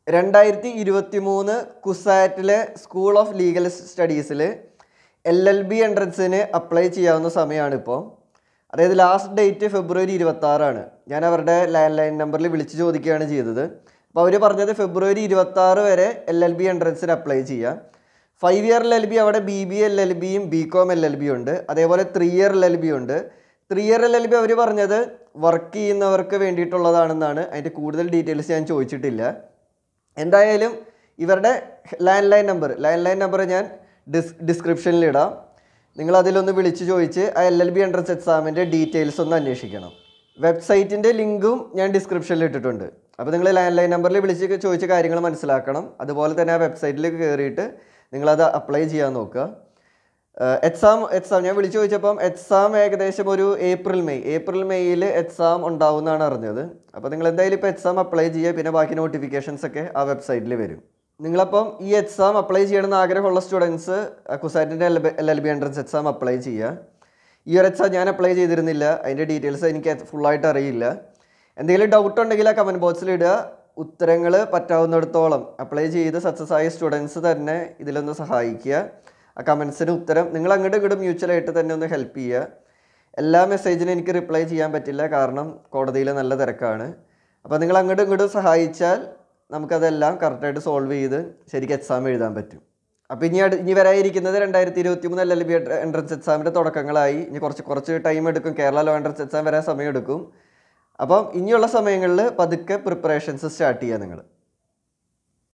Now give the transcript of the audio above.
രണ്ടായിരത്തി ഇരുപത്തി മൂന്ന് കുസാറ്റിലെ സ്കൂൾ ഓഫ് ലീഗൽ സ്റ്റഡീസിൽ എൽ എൽ ബി എൻട്രൻസിന് അപ്ലൈ ചെയ്യാവുന്ന സമയമാണ് ഇപ്പോൾ അതായത് ലാസ്റ്റ് ഡേറ്റ് ഫെബ്രുവരി ഇരുപത്തി ആറാണ് ഞാൻ അവരുടെ ലാൻഡ് ലൈൻ നമ്പറിൽ വിളിച്ച് ചോദിക്കുകയാണ് ചെയ്തത് അപ്പോൾ അവർ പറഞ്ഞത് ഫെബ്രുവരി ഇരുപത്തി ആറ് വരെ എൽ എൽ ബി എൻട്രൻസിന് അപ്ലൈ ചെയ്യാം five year L L B അവിടെ ബി ബി എൽ എൽ ബിയും B com L L B ഉണ്ട് അതേപോലെ three year L L B ഉണ്ട് three year L L B അവർ പറഞ്ഞത് വർക്ക് ചെയ്യുന്നവർക്ക് വേണ്ടിയിട്ടുള്ളതാണെന്നാണ് അതിൻ്റെ കൂടുതൽ ഡീറ്റെയിൽസ് ഞാൻ ചോദിച്ചിട്ടില്ല എന്തായാലും ഇവരുടെ land line number land line number ഞാൻ ഡിസ് ഡിസ്ക്രിപ്ഷനിൽ ഇടാം നിങ്ങൾ അതിലൊന്ന് വിളിച്ച് ചോദിച്ച് ആ എൽ എൽ ബി എൻട്രൻസ് എക്സാമിൻ്റെ ഡീറ്റെയിൽസ് ഒന്ന് അന്വേഷിക്കണം വെബ്സൈറ്റിൻ്റെ ലിങ്കും ഞാൻ ഡിസ്ക്രിപ്ഷനിൽ ഇട്ടിട്ടുണ്ട് അപ്പോൾ നിങ്ങൾ ലാൻഡ് ലൈൻ നമ്പറിൽ വിളിച്ച് ചോദിച്ച കാര്യങ്ങൾ മനസ്സിലാക്കണം അതുപോലെ തന്നെ ആ വെബ്സൈറ്റിൽ കയറിയിട്ട് നിങ്ങളത് അപ്ലൈ ചെയ്യാൻ നോക്കുക എക്സാം എക്സാം ഞാൻ വിളിച്ചു ചോദിച്ചപ്പം എക്സാം ഏകദേശം ഒരു ഏപ്രിൽ മെയ് ഏപ്രിൽ മെയ്യിൽ എക്സാം ഉണ്ടാവുമെന്നാണ് അറിഞ്ഞത് അപ്പോൾ നിങ്ങൾ എന്തായാലും ഇപ്പോൾ എക്സാം അപ്ലൈ ചെയ്യുക പിന്നെ ബാക്കി നോട്ടിഫിക്കേഷൻസ് ഒക്കെ ആ വെബ്സൈറ്റിൽ വരും നിങ്ങളപ്പം ഈ എക്സാം അപ്ലൈ ചെയ്യണമെന്ന് ആഗ്രഹമുള്ള സ്റ്റുഡൻസ് കുസാറ്റിൻ്റെ L L B entrance exam apply ചെയ്യുക ഈ ഒരു എക്സാം ഞാൻ അപ്ലൈ ചെയ്തിരുന്നില്ല അതിൻ്റെ ഡീറ്റെയിൽസ് എനിക്ക് ഫുള്ളായിട്ട് അറിയില്ല എന്തെങ്കിലും ഡൗട്ട് ഉണ്ടെങ്കിൽ ആ കമൻറ്റ് ബോക്സിൽ ഇടുക ഉത്തരങ്ങൾ പറ്റാവുന്നിടത്തോളം അപ്ലൈ ചെയ്ത് സക്സസ് ആയ സ്റ്റുഡൻസ് തന്നെ ഇതിലൊന്ന് സഹായിക്കുക ആ കമൻസിന് ഉത്തരം നിങ്ങൾ അങ്ങോട്ടും ഇങ്ങോട്ടും മ്യൂച്വലായിട്ട് തന്നെ ഒന്ന് ഹെൽപ്പ് ചെയ്യുക എല്ലാ മെസ്സേജിനും എനിക്ക് റിപ്ലൈ ചെയ്യാൻ പറ്റില്ല കാരണം കോടതിയിൽ നല്ല തിരക്കാണ് അപ്പോൾ നിങ്ങൾ അങ്ങോട്ടും ഇങ്ങോട്ടും സഹായിച്ചാൽ നമുക്കതെല്ലാം കറക്റ്റായിട്ട് സോൾവ് ചെയ്ത് ശരിക്കും എക്സാം എഴുതാൻ പറ്റും അപ്പോൾ ഇനി അടു ഇനി വരായിരിക്കുന്നത് രണ്ടായിരത്തി ഇരുപത്തി മൂന്ന് എൽ എൽ ബി എൻട്രൻസ് എക്സാമിൻ്റെ തുടക്കങ്ങളായി ഇനി കുറച്ച് കുറച്ച് ടൈം എടുക്കും കേരള ലോ എൻട്രൻസ് എക്സാം വരാൻ സമയം എടുക്കും അപ്പം ഇനിയുള്ള സമയങ്ങളിൽ പതുക്കെ പ്രിപ്പറേഷൻസ് സ്റ്റാർട്ട് ചെയ്യുക നിങ്ങൾ